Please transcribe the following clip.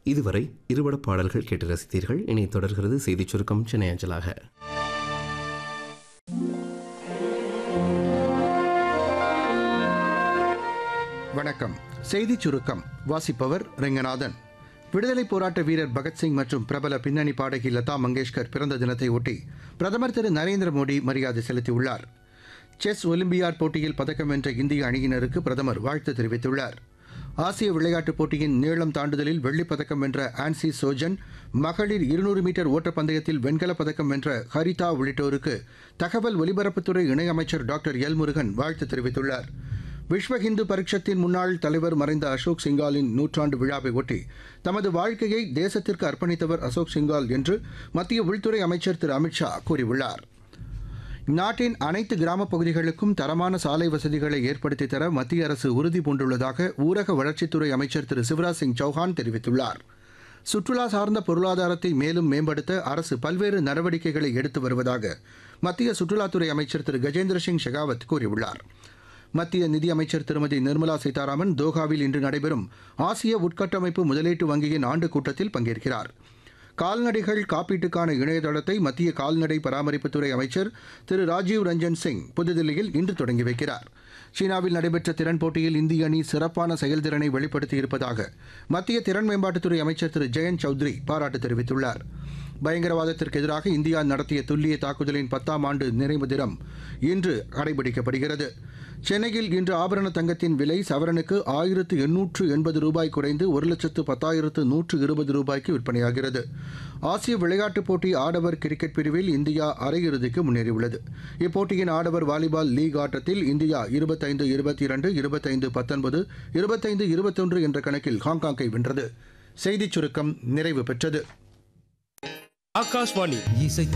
இதுவரை இருபட பாடல்கள் கேட்டு ரசித்தீர்கள் இனி தொடர்கிறது செய்திச் சுருக்கம் சென்னை அஞ்சலாக வணக்கம் செய்திச் சுருக்கம் வாசிப்பவர் ரெங்கநாதன் விடுதலை போராட்ட வீரர் பகத்சிங் மற்றும் பிரபல பின்னணி பாடகி லதா மங்கேஷ்கர் பிறந்த தினத்தை ஒட்டி பிரதமர் திரு நரேந்திர மோடி மரியாதை செலுத்தியுள்ளார் செஸ் ஒலிம்பியாட் போட்டியில் பதக்கம் வென்ற இந்திய அணியினருக்கு பிரதமர் வாழ்த்து தெரிவித்துள்ளார் ஆசிய விளையாட்டுப் போட்டியின் நீளம் தாண்டுதலில் வெள்ளிப் பதக்கம் வென்ற ஆன்சி சோஜன் மகளிர் இருநூறு மீட்டர் ஓட்டப்பந்தயத்தில் வெண்கலப் பதக்கம் வென்ற ஹரிதா உள்ளிட்டோருக்கு தகவல் ஒலிபரப்புத்துறை இணையமைச்சர் டாக்டர் எல் முருகன் வாழ்த்து தெரிவித்துள்ளார் விஸ்வ ஹிந்து பரிஷத்தின் முன்னாள் தலைவர் மறைந்த அசோக் சிங்காலின் நூற்றாண்டு விழாவை ஒட்டி தமது வாழ்க்கையை தேசத்திற்கு அர்ப்பணித்தவர் அசோக் சிங்கால் என்று மத்திய உள்துறை அமைச்சர் திரு அமித்ஷா கூறியுள்ளார் நாட்டின் அனைத்து கிராமப் பகுதிகளுக்கும் தரமான சாலை வசதிகளை ஏற்படுத்தித் தர மத்திய அரசு உறுதி பூண்டுள்ளதாக ஊரக வளர்ச்சித்துறை அமைச்சர் திரு சிவராஜ் சிங் சௌஹான் தெரிவித்துள்ளார் சுற்றுலா சார்ந்த பொருளாதாரத்தை மேலும் மேம்படுத்த அரசு பல்வேறு நடவடிக்கைகளை எடுத்து வருவதாக மத்திய சுற்றுலாத்துறை அமைச்சர் திரு கஜேந்திர சிங் ஷெகாவத் கூறியுள்ளார் மத்திய நிதியமைச்சர் திருமதி நிர்மலா சீதாராமன் தோஹாவில் இன்று நடைபெறும் ஆசிய உட்கட்டமைப்பு முதலீட்டு வங்கியின் ஆண்டு கூட்டத்தில் பங்கேற்கிறார் கால்நடைகள் காப்பீட்டுக்கான இணையதளத்தை மத்திய கால்நடை பராமரிப்புத்துறை அமைச்சர் திரு ராஜீவ் ரஞ்சன் சிங் புதுதில்லியில் இன்று தொடங்கி வைக்கிறார் சீனாவில் நடைபெற்ற திறன் போட்டியில் இந்திய அணி சிறப்பான செயல்திறனை வெளிப்படுத்தியிருப்பதாக மத்திய திறன் மேம்பாட்டுத்துறை அமைச்சர் திரு ஜெயந்த் சௌத்ரி பாராட்டு தெரிவித்துள்ளார் பயங்கரவாதத்திற்கு எதிராக இந்தியா நடத்திய துல்லிய தாக்குதலின் பத்தாம் ஆண்டு நிறைவு தினம் இன்று கடைபிடிக்கப்படுகிறது சென்னையில் இன்று ஆபரண தங்கத்தின் விலை சவரனுக்கு ஆயிரத்து எண்ணூற்று எண்பது ரூபாய் குறைந்து ஒரு லட்சத்து பத்தாயிரத்து நூற்று இருபது ரூபாய்க்கு விற்பனையாகிறது ஆசிய விளையாட்டுப் போட்டி ஆடவர் கிரிக்கெட் பிரிவில் இந்தியா அரையிறுதிக்கு முன்னேறியுள்ளது இப்போட்டியின் ஆடவர் வாலிபால் லீக் ஆட்டத்தில் இந்தியா இருபத்தைந்து இருபத்தி இரண்டு இருபத்தைந்து பத்தொன்பது இருபத்தைந்து இருபத்தொன்று என்ற கணக்கில் ஹாங்காங்கை வென்றது செய்திச் சுருக்கம் நிறைவு பெற்றது ஆகாஷ்வாணி இசை